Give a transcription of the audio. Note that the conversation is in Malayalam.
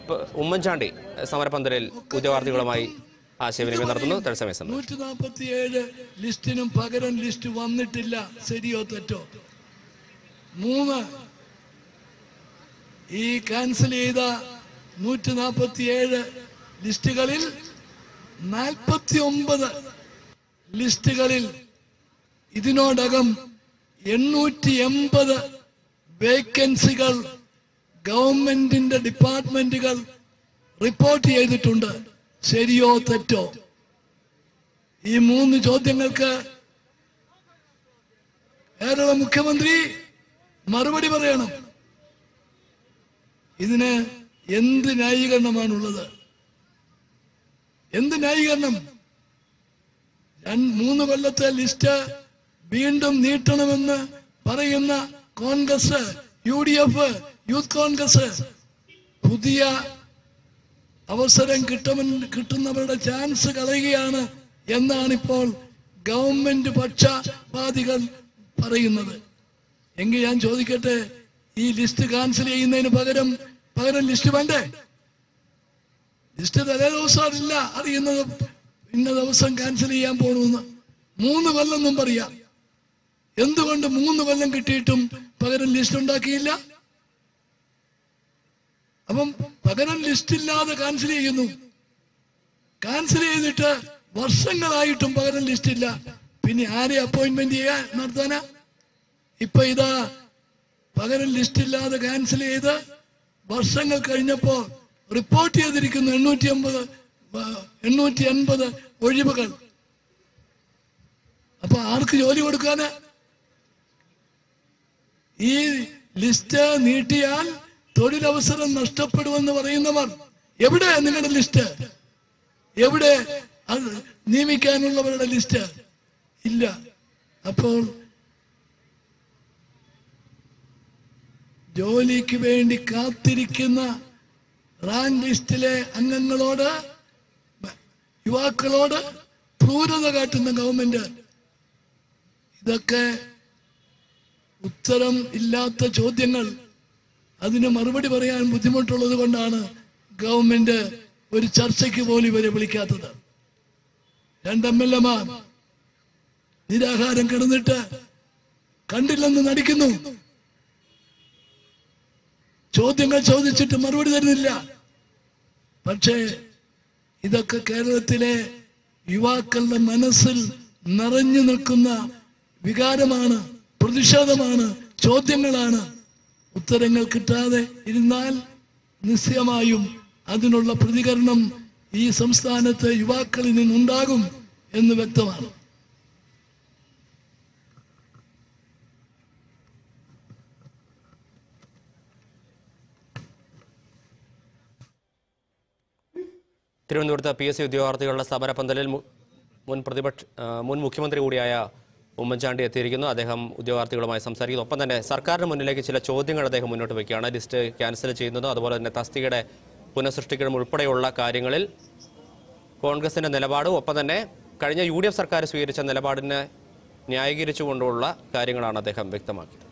പ- ഉമ്മൻചാണ്ടി സമരപന്തലിൽ ഉദ്യോഗാർത്ഥികളുമായി ആശയവിനിമയം നടത്തുന്നു തത്സമയ സംബന്ധിച്ച് നൂറ്റി നാൽപ്പത്തിയേഴ് ലിസ്റ്റിനും പകരം ലിസ്റ്റ് വന്നിട്ടില്ല ശരിയോ തെറ്റോ മൂന്ന് ഈ ക്യാൻസൽ ചെയ്ത നൂറ്റി നാൽപ്പത്തിയേഴ് ലിസ്റ്റുകളിൽ നാൽപ്പത്തി ഒമ്പത് ലിസ്റ്റുകളിൽ ഇതിനോടകം എണ്ണൂറ്റി എൺപത് വേക്കൻസികൾ ഗവൺമെന്റിന്റെ ഡിപ്പാർട്ട്മെന്റുകൾ റിപ്പോർട്ട് ചെയ്തിട്ടുണ്ട് ശരിയോ തെറ്റോ ഈ മൂന്ന് ചോദ്യങ്ങൾക്ക് കേരള മുഖ്യമന്ത്രി മറുപടി പറയണം ഇതിന് എന്ത് ന്യായീകരണമാണുള്ളത് എന്ത് ന്യായീകരണം രണ്ട് മൂന്ന് കൊല്ലത്തെ ലിസ്റ്റ് വീണ്ടും നീട്ടണമെന്ന് പറയുന്ന Congress U D F youth Congress പുതിയ അവസരം കിട്ടുമെന്ന് കിട്ടുന്നവരുടെ ചാൻസ് കളയുകയാണ് എന്നാണ് ഇപ്പോൾ ഗവൺമെന്റ് പക്ഷപാതികൾ പറയുന്നത് എങ്കിൽ ഞാൻ ചോദിക്കട്ടെ ഈ ലിസ്റ്റ് ക്യാൻസൽ ചെയ്യുന്നതിന് പകരം പകരം ലിസ്റ്റ് വേണ്ടേ ലിസ്റ്റ് തലേ ദിവസം ഇല്ല അറിയുന്നത് ഇന്ന ദിവസം ക്യാൻസൽ ചെയ്യാൻ പോണെന്ന് മൂന്ന് കൊല്ലം മുമ്പ് അറിയാം എന്തുകൊണ്ട് മൂന്ന് കൊല്ലം കിട്ടിയിട്ടും പകരം ലിസ്റ്റ് ഉണ്ടാക്കിയില്ല അപ്പം പകരം ലിസ്റ്റ് ഇല്ലാതെ ക്യാൻസൽ ചെയ്യുന്നു ക്യാൻസൽ ചെയ്തിട്ട് വർഷങ്ങളായിട്ടും പകരം ലിസ്റ്റ് ഇല്ല പിന്നെ ആരെ അപ്പോയിന്റ്മെന്റ് ചെയ്യാൻ നടത്താനാ ഇപ്പൊ ഇതാ പകരം ലിസ്റ്റ് ഇല്ലാതെ ക്യാൻസൽ ചെയ്ത് വർഷങ്ങൾ കഴിഞ്ഞപ്പോ റിപ്പോർട്ട് ചെയ്തിരിക്കുന്നു എണ്ണൂറ്റി അമ്പത് എണ്ണൂറ്റി എൺപത് ഒഴിവുകൾ അപ്പൊ ആർക്ക് ജോലി കൊടുക്കാന് ഈ ലിസ്റ്റ് നീട്ടിയാൽ തൊഴിലവസരം നഷ്ടപ്പെടുമെന്ന് പറയുന്നവർ എവിടെ നിങ്ങളുടെ ലിസ്റ്റ് എവിടെ അത് നിയമിക്കാനുള്ളവരുടെ ലിസ്റ്റ് ഇല്ല അപ്പോൾ ജോലിക്ക് വേണ്ടി കാത്തിരിക്കുന്ന റാങ്ക് ലിസ്റ്റിലെ അംഗങ്ങളോട് യുവാക്കളോട് ക്രൂരത കാട്ടുന്ന ഗവൺമെന്റ് ഇതൊക്കെ ഉത്തരം ഇല്ലാത്ത ചോദ്യങ്ങൾ അതിന് മറുപടി പറയാൻ ബുദ്ധിമുട്ടുള്ളത് കൊണ്ടാണ് ഗവൺമെന്റ് ഒരു ചർച്ചയ്ക്ക് പോലും ഇവരെ വിളിക്കാത്തത് രണ്ട് എം എൽ എമാർ നിരാഹാരം കിടന്നിട്ട് കണ്ടില്ലെന്ന് നടിക്കുന്നു ചോദ്യങ്ങൾ ചോദിച്ചിട്ട് മറുപടി തരുന്നില്ല പക്ഷേ ഇതൊക്കെ കേരളത്തിലെ യുവാക്കളുടെ മനസ്സിൽ നിറഞ്ഞു നിൽക്കുന്ന വികാരമാണ് പ്രതിഷേധമാണ് ചോദ്യങ്ങളാണ് ഉത്തരങ്ങൾ കിട്ടാതെ ഇരുന്നാൽ നിശ്ചയമായും അതിനുള്ള പ്രതികരണം ഈ സംസ്ഥാനത്തെ യുവാക്കളിൽ നിന്നുണ്ടാകും എന്ന് വ്യക്തമാണ് തിരുവനന്തപുരത്ത് പി എസ് സി ഉദ്യോഗാർത്ഥികളുടെ സമരപന്തലിൽ മു- മുൻ പ്രതിപക്ഷ ആ, മുൻ മുഖ്യമന്ത്രി കൂടിയായ ഉമ്മൻചാണ്ടി എത്തിയിരിക്കുന്നു അദ്ദേഹം ഉദ്യോഗാർത്ഥികളുമായി സംസാരിക്കുന്നു ഒപ്പം തന്നെ സർക്കാരിന് മുന്നിലേക്ക് ചില ചോദ്യങ്ങൾ അദ്ദേഹം മുന്നോട്ട് വയ്ക്കുകയാണ് ലിസ്റ്റ് ക്യാൻസൽ ചെയ്യുന്നതും അതുപോലെ തന്നെ തസ്തികയുടെ പുനഃസൃഷ്ടിക്കലും ഉൾപ്പെടെയുള്ള കാര്യങ്ങളിൽ കോൺഗ്രസിന്റെ നിലപാടും ഒപ്പം തന്നെ കഴിഞ്ഞ യു ഡി എഫ് സർക്കാർ സ്വീകരിച്ച നിലപാടിനെ ന്യായീകരിച്ചുകൊണ്ടുള്ള കാര്യങ്ങളാണ് അദ്ദേഹം വ്യക്തമാക്കിയത്